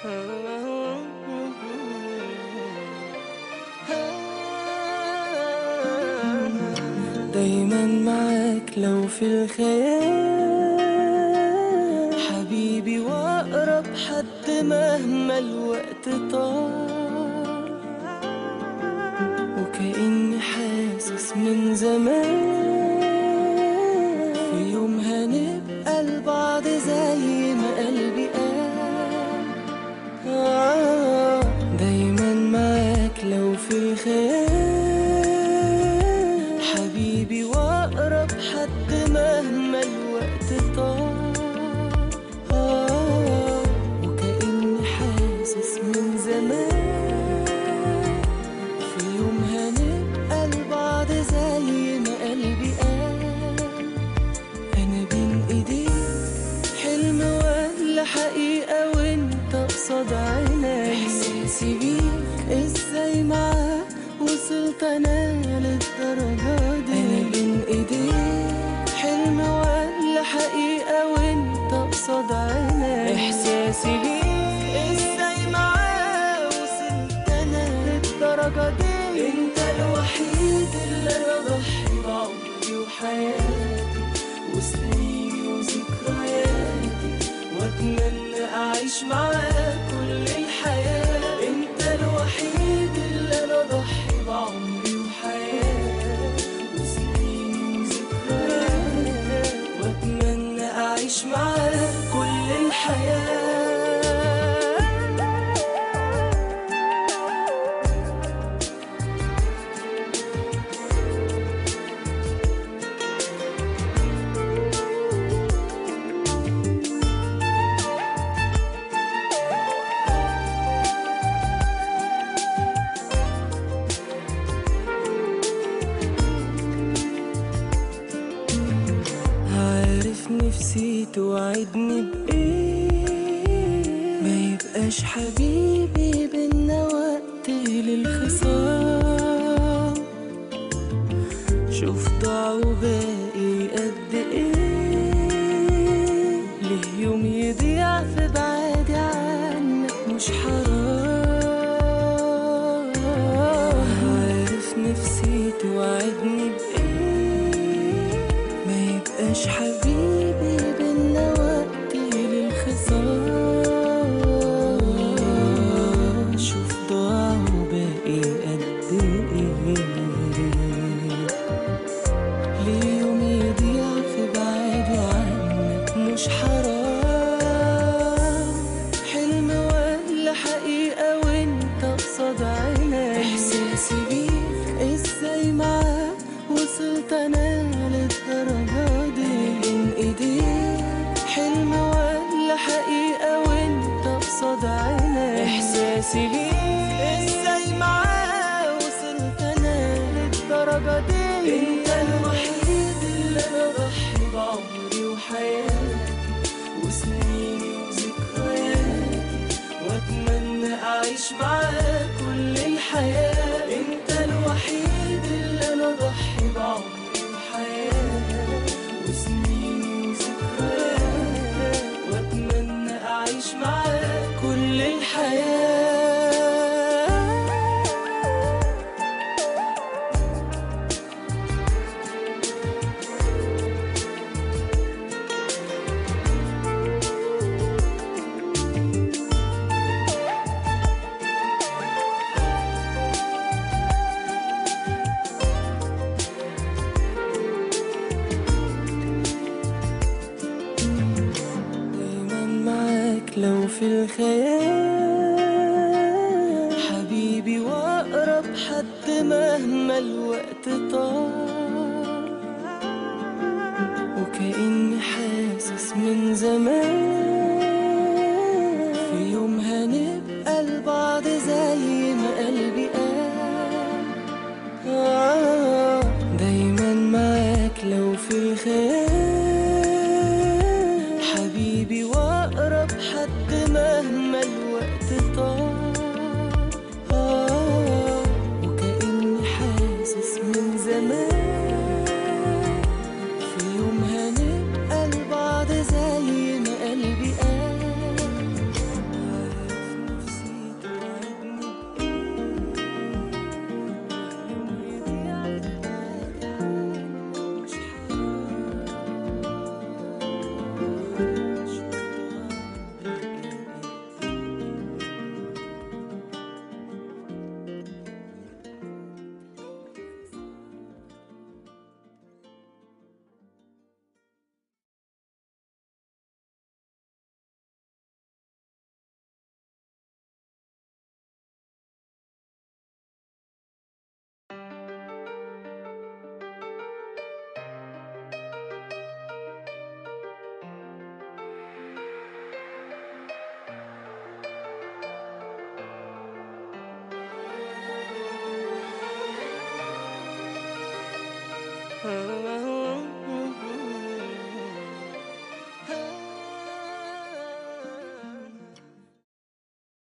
دايما معاك لو في الخيال حبيبي واقرب حد مهما الوقت طال وكأني حاسس من زمان في يوم هنبقى لبعض زي ما قلبي قال آه دايما معاك لو في الخيال حبيبي واقرب حد مهما الوقت طال آه وكأني حاسس من زمان في يوم هنبقى لبعض زي ما قلبي قال انا بين ايديك حلم ولا حقيقة وانت قصاد عيني احساسي بيك ازاي معاك وصلت انا للدرجة دي انا بين ايديك حلم ولا حقيقة وانت قصاد عيني احساسي بيك ازاي معاك وصلت انا للدرجة دي انت الوحيد اللي انا ضحي بعمري وحياتي وسنيني وذكرياتي واتمنى اعيش معاك كل الحياة انت الوحيد اللي انا ضحي بعمري وحياتي وسنيني وذكرياتي واتمنى اعيش معاك كل الحياة عارف نفسي توعدني بإيه ما يبقاش حبيبي بينا وقت للخصام شوف ضاع وباقي قد إيه ليه يوم يضيع في بعادي عنك مش حرام عارف نفسي توعدني بإيه ما يبقاش حبيبي بينا وقت للخصام شوف ضاع وباقي قد ايه ليه يوم يضيع في بعادي عنك مش حرام حلم ولا حقيقة وانت قصاد عيني احساسي بيك ازاي معاك وصلت انا للدرجة دي بين ايديك حلم ولا حقيقة وانت قصاد عيني احساسي بيك ازاي معاك وصلت انا للدرجة دي انت الوحيد اللي انا ضحي بعمري وحياتي وسنيني وذكرياتي واتمنى اعيش معاك كل الحياة انت الوحيد اللي انا ضحي بعمري وحياتي وسنيني وذكرياتي واتمنى اعيش معاك كل الحياة دايما معاك لو في الخيال حبيبي واقرب حد مهما الوقت طال وكأني حاسس من زمان في يوم هنبقى لبعض زي ما قلبي قال آه دايما معاك لو في الخيال حبيبي واقرب حد مهما الوقت طال آه وكأني حاسس من زمان في يوم هنبقى لبعض زي ما قلبي آه